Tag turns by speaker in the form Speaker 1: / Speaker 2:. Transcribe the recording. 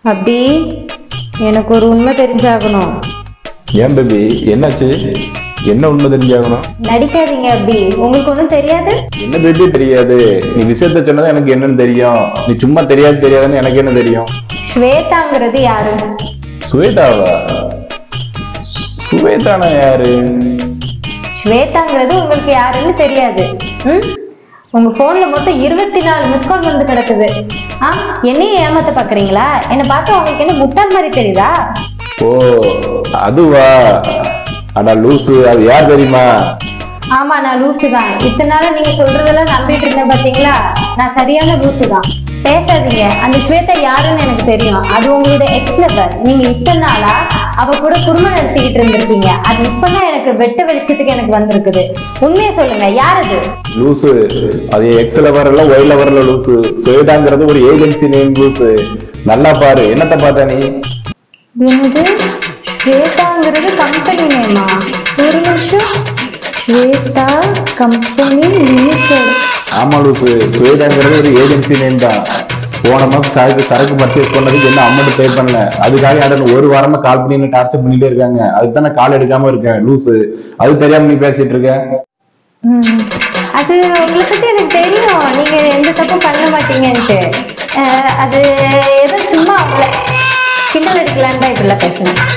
Speaker 1: அப்படி எனக்கு ஒரு உண்மை தெரிஞ்சாகணும்
Speaker 2: ஏன் பேபி என்னாச்சு என்ன உண்மை தெரிஞ்சாகணும்
Speaker 1: நடிக்காதீங்க அப்படி உங்களுக்கு ஒன்றும் தெரியாது
Speaker 2: என்ன பேபி தெரியாது நீ விஷயத்த சொன்னதா எனக்கு என்னன்னு தெரியும் நீ சும்மா தெரியாது தெரியாதுன்னு எனக்கு என்ன தெரியும்
Speaker 1: ஸ்வேதாங்கிறது யாரு
Speaker 2: சுவேதாவா சுவேதானா யாரு
Speaker 1: ஸ்வேதாங்கிறது உங்களுக்கு யாருன்னு தெரியாது ம் உங்க போன்ல மொத்தம் இருபத்தி நாலு மிஸ் கால் வந்து கிடக்குது ஆ என்னையும் ஏமாத்த பாக்குறீங்களா என்னை பார்த்தா உங்களுக்கு என்ன முட்டாள் மாதிரி தெரியுதா
Speaker 2: ஓ அதுவா ஆனா லூசு அது யார் தெரியுமா
Speaker 1: ஆமா நான் லூசு தான் இத்தனை நாள் நீங்க சொல்றதெல்லாம் நம்பிட்டு இருந்தேன் பாத்தீங்களா நான் சரியான லூசு தான் பேசாதீங்க அந்த ஸ்வேதா யாருன்னு எனக்கு தெரியும் அது உங்களோட எக்ஸ் லவர் நீங்க இத்தனை நாளா அவ கூட குடும்பம் நடத்திக்கிட்டு இருந்திருக்கீங்க அது இப்பதான் எனக்கு வெட்ட வெளிச்சத்துக்கு எனக்கு வந்திருக்குது உண்மையை சொல்லுங்க யார் அது
Speaker 2: லூசு அது எக்ஸ் லவர்ல ஒய் லவர்ல லூசு சுவேதாங்கிறது ஒரு ஏஜென்சி நேம் லூசு நல்லா பாரு என்னத்த பார்த்த நீ
Speaker 1: என்னது ஸ்வேதாங்கிறது கம்பெனி நேமா ஒரு நிமிஷம் ஸ்வேதா கம்பெனி லிமிடெட்
Speaker 2: ஆமா லூசு சுவேதாங்கிறது ஒரு ஏஜென்சி நேம் தான் போன மாசம் சரக்கு சரக்கு பர்ச்சேஸ் பண்ணதுக்கு என்ன அமௌண்ட் பே பண்ணல அதுக்காக யாரும் ஒரு வாரமா கால் பண்ணி என்ன டார்ச்சர் பண்ணிட்டே இருக்காங்க அதுக்கு தான் நான் கால் எடுக்காம இருக்கேன் லூசு அது தெரியாம நீ பேசிட்டு இருக்க
Speaker 1: ம். அது உங்களை பத்தி எனக்கு தெரியும் நீங்க எந்த தப்பும் பண்ண மாட்டீங்கன்ட்டு அஹ், அது ஏதோ சும்மா அவங்கள கிண்டல் அடிக்கலான்னு தான் இப்படிலாம் பேசுனேன்